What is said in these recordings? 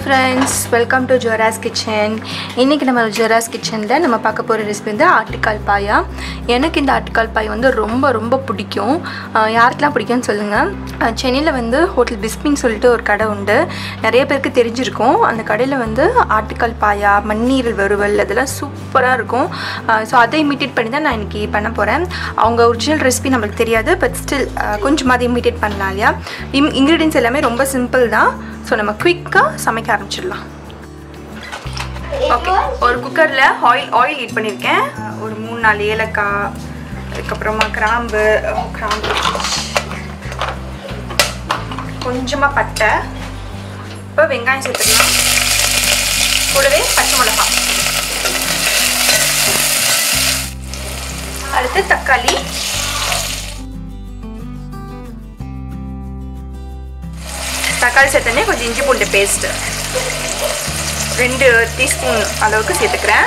friends welcome to Joras kitchen இன்றைக்கி நம்ம ஜோராஸ் கிச்சனில் நம்ம பார்க்க போகிற ரெசிபி வந்து ஆட்டுக்கால் பாயா எனக்கு இந்த ஆட்டுக்கால் பாய் வந்து ரொம்ப ரொம்ப பிடிக்கும் அஹ் யாருக்கெல்லாம் பிடிக்கும்னு சொல்லுங்கள் அஹ் சென்னையில் வந்து ஹோட்டல் பிஸ்மின்னு சொல்லிட்டு ஒரு கடை உண்டு நிறைய பேருக்கு தெரிஞ்சிருக்கும் அந்த கடையில் வந்து ஆட்டுக்கால் பாயா மண்ணீரல் வறுவல் அதெல்லாம் சூப்பராக இருக்கும் ஸோ அதை இமிட்டேட் பண்ணி தான் நான் இன்றைக்கி பண்ண போகிறேன் அவங்க ஒரிஜினல் ரெசிபி நம்மளுக்கு தெரியாது பட் ஸ்டில் கொஞ்சம் அதை இமிட்டேட் பண்ணலாம் இல்லையா இம் இன்க்ரீடியன்ஸ் எல்லாமே ரொம்ப சிம்பிள் தான் ஸோ நம்ம குயிக்காக சமைக்க ஆரம்பிச்சிடலாம் ஓகே ஒரு குக்கரில் ஆயில் ஆயில் ஹீட் பண்ணியிருக்கேன் ஒரு மூணு நாலு ஏலக்காய் அதுக்கப்புறமா கிராம்பு அஹ் கிராம்பு கொஞ்சமாக பட்டை இப்போ வெங்காயம் சேர்த்துக்கலாம் கூடவே பச்சை மிளகா அடுத்து தக்காளி தக்காளி சேர்த்தனே கொஞ்சம் இஞ்சி பூண்டு பேஸ்ட்டு ரெண்டு டீஸ்பூன் அளவுக்கு சேர்த்துக்கிறேன்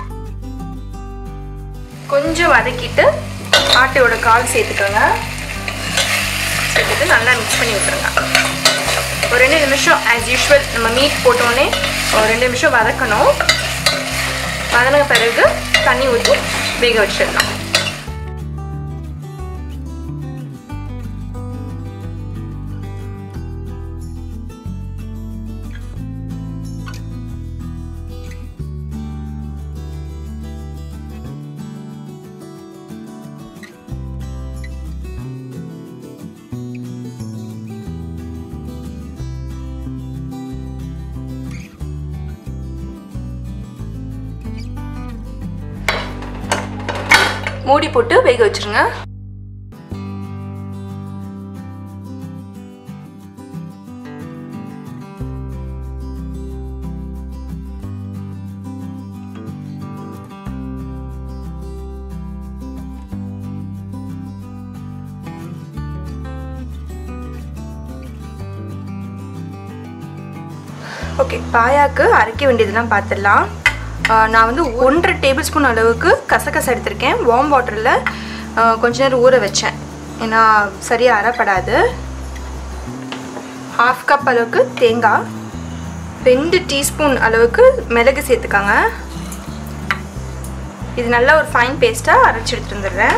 கொஞ்சம் வதக்கிட்டு ஆட்டையோட கால் சேர்த்துக்கோங்க சேர்த்துட்டு நல்லா மிக்ஸ் பண்ணி விட்டுருங்க ஒரு ரெண்டு நிமிஷம் ஆஸ் யூஷுவல் நம்ம மீட் போட்டோன்னே ஒரு ரெண்டு நிமிஷம் வதக்கணும் வதன பிறகு தண்ணி ஊற்றி வேக வச்சிடலாம் மூடி போட்டு வேக வச்சிருங்க ஓகே பாயாக்கு அரைக்க வேண்டியதெல்லாம் பார்த்துடலாம் நான் வந்து ஒன்றரை டேபிள் ஸ்பூன் அளவுக்கு கசகசை எடுத்திருக்கேன் வார்ம் வாட்டரில் கொஞ்ச நேரம் ஊற வச்சேன் ஏன்னா சரியாக அரைப்படாது ஹாஃப் கப் அளவுக்கு தேங்காய் ரெண்டு டீஸ்பூன் அளவுக்கு மிளகு சேர்த்துக்காங்க இது நல்லா ஒரு ஃபைன் பேஸ்ட்டாக அரைச்சி எடுத்துட்டு வந்துடுறேன்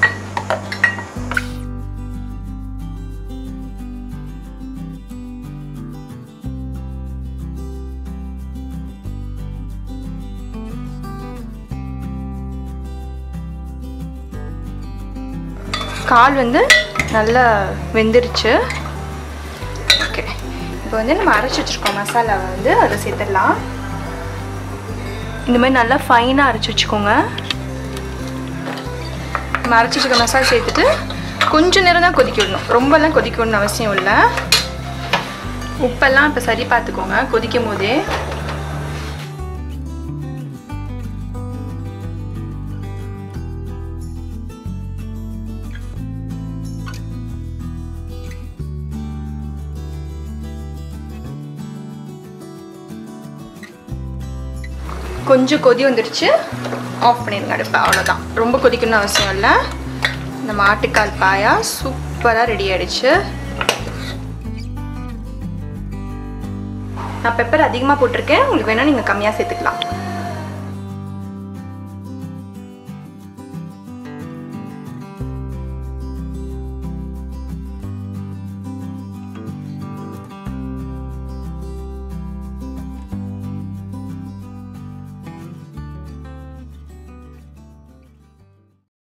கால் வந்து நல்லா வெந்துருச்சு ஓகே இப்போ வந்து நம்ம அரைச்சி வச்சுருக்கோம் மசாலாவை வந்து அதை சேர்த்துடலாம் இந்த மாதிரி நல்லா ஃபைனாக அரைச்சி வச்சுக்கோங்க நம்ம அரைச்சி வச்சுருக்க மசாலா சேர்த்துட்டு கொஞ்சம் நேரம் தான் கொதிக்க விடணும் ரொம்பலாம் கொதிக்க விடணும் அவசியம் இல்லை உப்பெல்லாம் இப்போ சரி பார்த்துக்கோங்க கொதிக்கும் போதே கொஞ்சம் கொதி வந்துடுச்சு ஆஃப் பண்ணிடுங்க அடுப்பு அவ்வளோதான் ரொம்ப கொதிக்கணும்னு அவசியம் இல்லை இந்த மாட்டுக்கால் பாயா சூப்பராக ரெடி ஆயிடுச்சு நான் பெப்பர் அதிகமாக போட்டிருக்கேன் உங்களுக்கு வேணால் நீங்கள் கம்மியாக சேர்த்துக்கலாம்